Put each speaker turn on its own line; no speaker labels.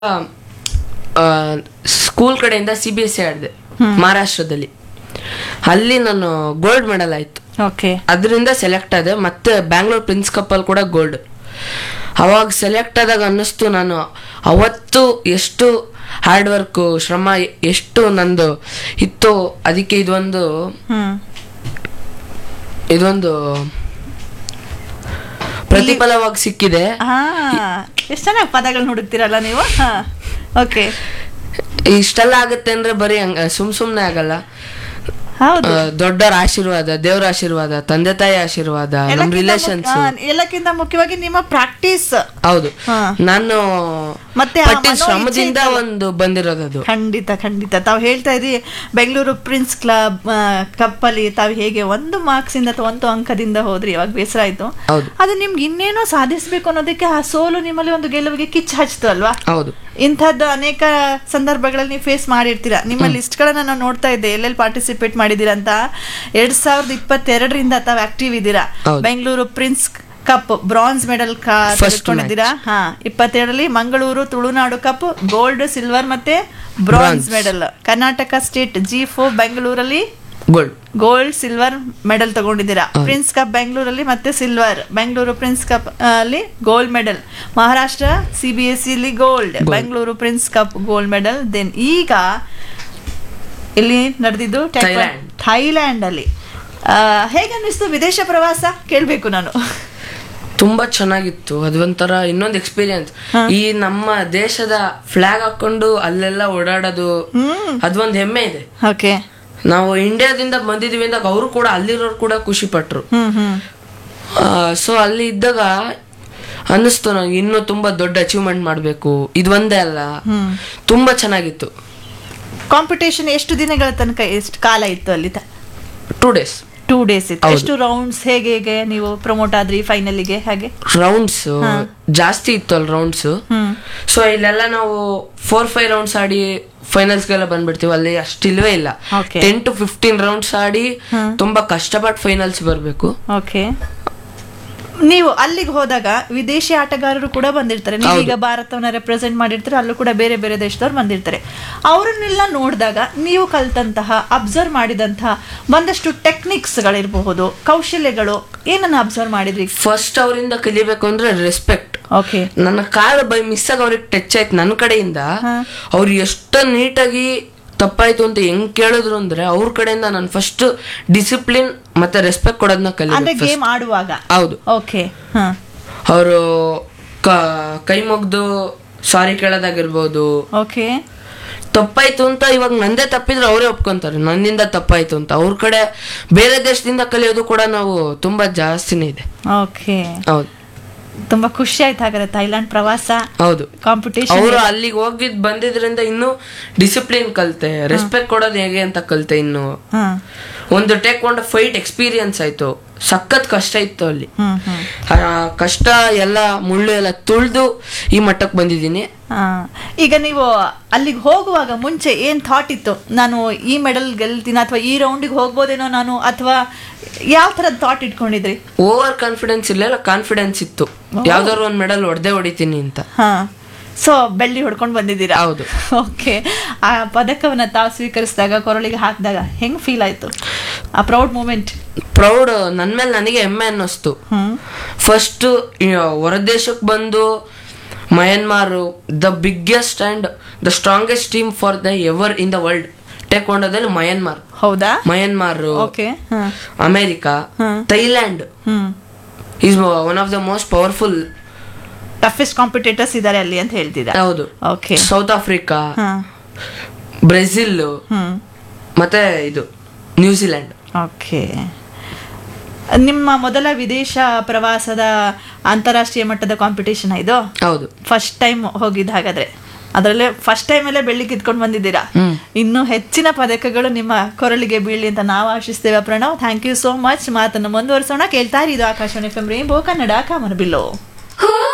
School ಕಡೆಯಿಂದ C B S C ಆಡಿದೆ ಮಹಾರಾಷ್ಟ್ರದಲ್ಲಿ ಅಲ್ಲಿ ನಾನು ಗೋಲ್ಡ್ ಮೆಡಲ್ ಆಯ್ತು
ಓಕೆ
ಅದರಿಂದ ಸೆಲೆಕ್ಟ್ ಆದೆ ಮತ್ತೆ ಬ್ಯಾಂಗ್ಳೂರ್ ಪ್ರಿನ್ಸ್ ಕಪ್ಪಲ್ಲಿ ಕೂಡ ಗೋಲ್ಡ್ ಅವಾಗ ಸೆಲೆಕ್ಟ್ ಆದಾಗ ಅನ್ನಿಸ್ತು ನಾನು ಅವತ್ತು ಎಷ್ಟು ಹಾರ್ಡ್ ವರ್ಕು ಶ್ರಮ ಎಷ್ಟು ನಂದು ಇತ್ತು ಅದಕ್ಕೆ ಇದೊಂದು
ಹ್ಮ್
ಇದೊಂದು ಪ್ರತಿಫಲವಾಗಿ ಸಿಕ್ಕಿದೆ
ಹಾ ಎಷ್ಟು ಚೆನ್ನಾಗಿ ಪದಗಳನ್ನ ಹುಡುಕ್ತಿರಲ್ಲ ನೀವು ಹಾ ಓಕೆ
ಇಷ್ಟೆಲ್ಲ ಆಗುತ್ತೆ ಅಂದ್ರೆ ಬರೀ ಹಂಗ ಸುಮ್ ಸುಮ್ನೆ ಆಗಲ್ಲ
ಹೌದು
ಆ, ದೊಡ್ಡವರ ಆಶೀರ್ವಾದ ದೇವರ ಆಶೀರ್ವಾದ ತಂದೆ ತಾಯಿ ಆಶೀರ್ವಾದ ನಮ್
ಎಲ್ಲಕ್ಕಿಂತ
ರಿಲೇಷನ್ಸ್
ಮುಖ್ಯ- ಆ, ಎಲ್ಲಕ್ಕಿಂತ ಮುಖ್ಯವಾಗಿ ನಿಮ್ಮ ಪ್ರಾಕ್ಟೀಸ್
ಹೌದು
ಹಾ.
ನಾನು
ಮತ್ತೆ ಆ
ಪಟ್ಟಿದ
ಮನೋ
ಶ್ರಮದಿಂದ
ಇಚ್ಛೆ ಇತ್ತಲ್ಲ.
ಒಂದು ಬಂದಿರೋದದು
ಖಂಡಿತ ಖಂಡಿತ ತಾವು ಹೇಳ್ತಾ ಇದ್ರಿ ಬೆಂಗಳೂರು ಪ್ರಿನ್ಸ್ ಕ್ಲಬ್ ಕಪ್ಪಲ್ಲಿ ತಾವು ಹೇಗೆ ಒಂದು ಮಾರ್ಕ್ಸ್ ಇಂದ ಅಥವಾ ಒಂದು ಅಂಕದಿಂದ ಹೋದ್ರಿ ಅವಾಗ ಬೇಸರ ಆಯ್ತು
ಹೌದು
ಅದು ನಿಮ್ಗೆ ಇನ್ನೇನೋ ಸಾಧಿಸ್ಬೇಕು ಅನ್ನೋದಕ್ಕೆ ಆ ಸೋಲು ನಿಮ್ಮಲ್ಲಿ ಒಂದು ಗೆಲುವಿಗೆ ಕಿಚ್ಚು ಹಚ್ತು ಅಲ್ವಾ
ಹೌದು
ಇಂಥದ್ದು ಅನೇಕ ಸಂದರ್ಭಗಳಲ್ಲಿ ನೀವು ಫೇಸ್ ಮಾಡಿರ್ತೀರಾ ನಿಮ್ಮ ಲಿಸ್ಟ್ಗಳನ್ನ ನಾನು ನೋಡ್ತಾ ಇದ್ದೆ ಎಲ್ಲೆಲ್ಲಿ ಪಾರ್ಟಿಸಿಪೇಟ್ ಮಾಡಿದ್ದೀರಾ ಅಂತ ಎರಡ್ ಸಾವಿರದ ಇಪ್ಪತ್ತೆರಡರಿಂದ ತಾವು ಆಕ್ಟಿವ್ ಇದ್ದೀರಾ
ಹೌದು.
Bengaluru prince cup bronze medal
First
ತೆಗೆದುಕೊಂಡಿದ್ದೀರಾ ಹಾ ಇಪ್ಪತ್ತೆರಡರಲ್ಲಿ Mangaluru Tulunadu cup gold silver ಮತ್ತೆ bronze
Bronze.
Medal Karnataka state G four ಬೆಂಗಳೂರಲ್ಲಿ
ಗೋಲ್ಡ್
ಗೋಲ್ಡ್ ಸಿಲ್ವರ್ ಮೆಡಲ್ ತಗೊಂಡಿದ್ದೀರಾ ಪ್ರಿನ್ಸ್ ಕಪ್ ಬೆಂಗಳೂರಲ್ಲಿ ಮತ್ತೆ ಸಿಲ್ವರ್ ಬೆಂಗಳೂರು ಪ್ರಿನ್ಸ್ ಕಪ್ ಅಲ್ಲಿ gold medal Maharashtra C B S ಇಲ್ಲಿ gold Bengaluru prince cup gold medal then ಈಗ ಇಲ್ಲಿ ನಡೆದಿದ್ದು
ಥೈಲ್ಯಾಂಡ್.
ಥೈಲ್ಯಾಂಡ್ ಅಲ್ಲಿ ಆ, ಹೇಗೆ ಅನ್ನಿಸ್ತು ವಿದೇಶ ಪ್ರವಾಸ ಕೇಳ್ಬೇಕು ನಾನು
ತುಂಬಾ ಚೆನ್ನಾಗಿತ್ತು ಅದೊಂಥರ ಇನ್ನೊಂದು ಎಕ್ಸ್ಪೀರಿಯನ್ಸ್ ಈ ನಮ್ಮ ದೇಶದ ಫ್ಲಾಗ್ ಹಾಕೊಂಡು ಅಲ್ಲೆಲ್ಲ ಓಡಾಡೋದು ಅದೊಂದ್ ಹೆಮ್ಮೆ ಇದೆ
ಓಕೆ
ನಾವು ಇಂಡಿಯಾದಿಂದ ಬಂದಿದೀವಿ ಅಂದಾಗ ಅವರು ಕೂಡ ಅಲ್ಲಿರೋರು ಕೂಡ ಖುಷಿ ಪಟ್ರು
ಹ್ಮ್ ಹ್ಮ್
ಸೊ ಅಲ್ಲಿ ಇದ್ದಾಗ ಅನ್ನಿಸ್ತು ನಂಗೆ ಇನ್ನೂ ತುಂಬಾ ದೊಡ್ಡ ಅಚೀವ್ಮೆಂಟ್ ಮಾಡಬೇಕು ಇದು ಒಂದೇ ಅಲ್ಲ ತುಂಬಾ ಚೆನ್ನಾಗಿತ್ತು
ಕಾಂಪಿಟೇಷನ್ ಎಷ್ಟು ದಿನಗಳ ತನಕ ಎಷ್ಟು ಕಾಲ ಇತ್ತು ಅಲ್ಲಿ
ಟೂ ಡೇಸ್
ಟೂ ಡೇಸ್ ಇತ್ತು
ಹೌದು.
ಎಷ್ಟು ರೌಂಡ್ಸ್ ಹೇಗೆ ಹೇಗೆ ನೀವು ಪ್ರಮೋಟ್ ಆದ್ರಿ ಫೈನಲಿಗೆ ಹಾಗೆ
ರೌಂಡ್ಸ್ ಜಾಸ್ತಿ ಇತ್ತು ಅಲ್ಲಿ ರೌಂಡ್ಸ್
ಹ್ಮ್
ಸೊ ಇಲ್ಲೆಲ್ಲ ನಾವು ಫೋರ್ ಫೈವ್ ರೌಂಡ್ಸ್ ಆಡಿ ಫೈನಲ್ಸ್ಗೆಲ್ಲ ಬಂದ್ಬಿಡ್ತೀವಿ ಅಲ್ಲಿ ಅಷ್ಟಿಲ್ವೇ ಇಲ್ಲ
Okay.
Ten to fifteen rounds ಆಡಿ ತುಂಬಾ ಕಷ್ಟಪಟ್ಟು ಫೈನಲ್ಸ್ ಬರಬೇಕು
ಓಕೆ ನೀವು ಅಲ್ಲಿಗೆ ಹೋದಾಗ ವಿದೇಶಿ ಆಟಗಾರರು ಕೂಡ ಬಂದಿರ್ತಾರೆ ನೀವು ಈಗ ಭಾರತವನ್ನ ರೆಪ್ರೆಸೆಂಟ್ ಮಾಡಿರ್ತಾರೆ ಅಲ್ಲೂ ಕೂಡ ಬೇರೆ ಬೇರೆ ದೇಶದವ್ರು ಬಂದಿರ್ತಾರೆ ಅವರನ್ನೆಲ್ಲ ನೋಡಿದಾಗ ನೀವು ಕಲ್ತಂತಹ ಅಬ್ಸರ್ವ್ ಮಾಡಿದಂತಹ ಒಂದಷ್ಟು ಟೆಕ್ನಿಕ್ಸ್ಗಳಿರಬಹುದು ಕೌಶಲ್ಯಗಳು ಏನನ್ನ ಅಬ್ಸರ್ವ್ ಮಾಡಿದ್ರಿ
ಫಸ್ಟ್ ಅವರಿಂದ ಕಲಿಬೇಕು ಅಂದ್ರೆ ರೆಸ್ಪೆಕ್ಟ್
ಓಕೆ
ನನ್ನ ಕಾಲು ಬೈ ಮಿಸ್ ಆಗಿ ಅವ್ರಿಗೆ ಟಚ್ ಆಯ್ತು ನನ್ನ ಕಡೆಯಿಂದ ಅವ್ರು ಎಷ್ಟು ನೀಟಾಗಿ ತಪ್ಪಾಯ್ತು ಅಂತ ಹೆಂಗ್ ಕೇಳಿದ್ರು ಅಂದ್ರೆ ಅವ್ರ ಕಡೆಯಿಂದ ನಾನು ಫಸ್ಟ್ ಡಿಸಿಪ್ಲಿನ್ ಮತ್ತೆ ರೆಸ್ಪೆಕ್ಟ್ ಕೊಡೋದನ್ನ
ಅಂದ್ರೆ
ಕಲಿಬೇಕು
ಗೇಮ್ ಆಡುವಾಗ
ಹೌದು
ಓಕೆ ಹಾ
ಅವರು ಕೈ ಮುಗ್ದು ಸಾರಿ ಕೇಳೋದಾಗಿರ್ಬೋದು
ಓಕೆ
ತಪ್ಪಾಯ್ತು ಅಂತ ಇವಾಗ ನಂದೇ ತಪ್ಪಿದ್ರೆ ಅವರೇ ಒಪ್ಕೊಂತಾರೆ ನನ್ನಿಂದ ತಪ್ಪಾಯ್ತು ಅಂತ ಅವ್ರ ಕಡೆ ಬೇರೆ ದೇಶದಿಂದ ಕಲಿಯೋದು ಕೂಡ ನಾವು ತುಂಬಾ ಜಾಸ್ತಿನೇ ಇದೆ
ಓಕೆ
ಹೌದು
ತುಂಬಾ ಖುಷಿ ಆಯ್ತು ಹಾಗಾದ್ರೆ ಥೈಲ್ಯಾಂಡ್ ಪ್ರವಾಸ
ಹೌದು
ಕಾಂಪಿಟೇಷನ್
ಅವರು ಅಲ್ಲಿಗೆ ಹೋಗಿದ್ ಬಂದಿದ್ರಿಂದ ಇನ್ನು ಡಿಸಿಪ್ಲಿನ್ ಕಲ್ತೆ ರೆಸ್ಪೆಕ್ಟ್ ಕೊಡೋದು ಹೇಗೆ ಅಂತ ಕಲ್ತೆ ಇನ್ನು
ಹಾ
ಒಂದು ಟೇಕ್ ಒಂದು ಫೈಟ್ ಎಕ್ಸ್ಪೀರಿಯನ್ಸ್ ಆಯ್ತು ಸಖತ್ ಕಷ್ಟ ಇತ್ತು ಅಲ್ಲಿ
ಹ್ಮ್ ಹ್ಮ್
ಆ ಕಷ್ಟ ಎಲ್ಲ ಮುಳ್ಳು ಎಲ್ಲ ತುಳ್ದು ಈ ಮಟ್ಟಕ್ಕೆ ಬಂದಿದ್ದೀನಿ
ಆ, ಈಗ ನೀವು ಅಲ್ಲಿಗೆ ಹೋಗುವಾಗ ಮುಂಚೆ ಏನ್ ಥಾಟ್ ಇತ್ತು ನಾನು ಈ ಮೆಡಲ್ ಗೆಲ್ತೀನಿ ಅಥವಾ ಈ ರೌಂಡಿಗೆ ಹೋಗ್ಬೋದೇನೋ ನಾನು ಅಥವಾ ಯಾವ ಥರದ ಥಾಟ್ ಇಟ್ಕೊಂಡಿದ್ರಿ
ಓವರ್ ಕಾನ್ಫಿಡೆನ್ಸ್ ಇಲ್ಲ ಕಾನ್ಫಿಡೆನ್ಸ್ ಇತ್ತು ಯಾವ್ದಾದ್ರು ಒಂದ್ ಮೆಡಲ್ ಹೊಡೆದೇ ಹೊಡಿತೀನಿ ಅಂತ
ಹಾ ಸೊ ಬೆಳ್ಳಿ ಹೊಡ್ಕೊಂಡು ಬಂದಿದ್ದೀರಾ
ಹೌದು
ಓಕೆ ಆ ಪದಕವನ್ನ ತಾವು ಸ್ವೀಕರಿಸಿದಾಗ ಕೊರಳಿಗೆ ಹಾಕಿದಾಗ ಹೆಂಗ್ ಫೀಲ್ ಆಯ್ತು ಆ ಪ್ರೌಡ್ ಮೂಮೆಂಟ್
ಪ್ರೌಡ್ ನನ್ ಮೇಲೆ ನನಗೆ ಹೆಮ್ಮೆ ಅನ್ನಿಸ್ತು
ಹ್ಮ್
ಫಸ್ಟ್ ಹೊರದೇಶಕ್ಕೆ ಬಂದು Myanmar the biggest and the strongest team for the ever in the world ಟೇಕೊಂಡೋದಲ್ಲಿ ಮಯನ್ಮಾರ್
ಹೌದಾ
ಮಯನ್ಮಾರ್
ಓಕೆ ಹಾ
America Thailand
hmm
is one of the most powerful
toughest competitors ಇದ್ದಾರೆ ಅಲ್ಲಿ ಅಂತ ಹೇಳ್ತಿದ್ದ
ಹೌದು
ಓಕೆ
ಸೌತ್ ಆಫ್ರಿಕಾ
ಹಾ
ಬ್ರೆಜಿಲ್
ಹ್ಮ್
ಮತ್ತೆ ಇದು ನ್ಯೂಜಿಲೆಂಡ್
ಓಕೆ ನಿಮ್ಮ ಮೊದಲ ವಿದೇಶ ಪ್ರವಾಸದ ಅಂತಾರಾಷ್ಟ್ರೀಯ ಮಟ್ಟದ ಕಾಂಪಿಟೇಷನ್ ಇದು
ಹೌದು
ಫಸ್ಟ್ ಟೈಮ್ ಹೋಗಿದ್ದು ಹಾಗಾದ್ರೆ ಅದರಲ್ಲೇ ಫಸ್ಟ್ ಟೈಮಲ್ಲೇ ಬೆಳ್ಳಿ ಕಿತ್ಕೊಂಡು ಬಂದಿದ್ದೀರಾ ಇನ್ನು ಹೆಚ್ಚಿನ ಪದಕಗಳು ನಿಮ್ಮ ಕೊರಳಿಗೆ ಬೀಳಲಿ ಅಂತ ನಾವು ಆಶಿಸ್ತೇವೆ Pranav thank you so much ಮಾತನ್ನು ಮುಂದುವರಿಸೋಣ ಕೇಳ್ತಾ ಇರಿ ಇದು Akashvani F M rainbow Kannada ಕಾಮನಬಿಲ್ಲು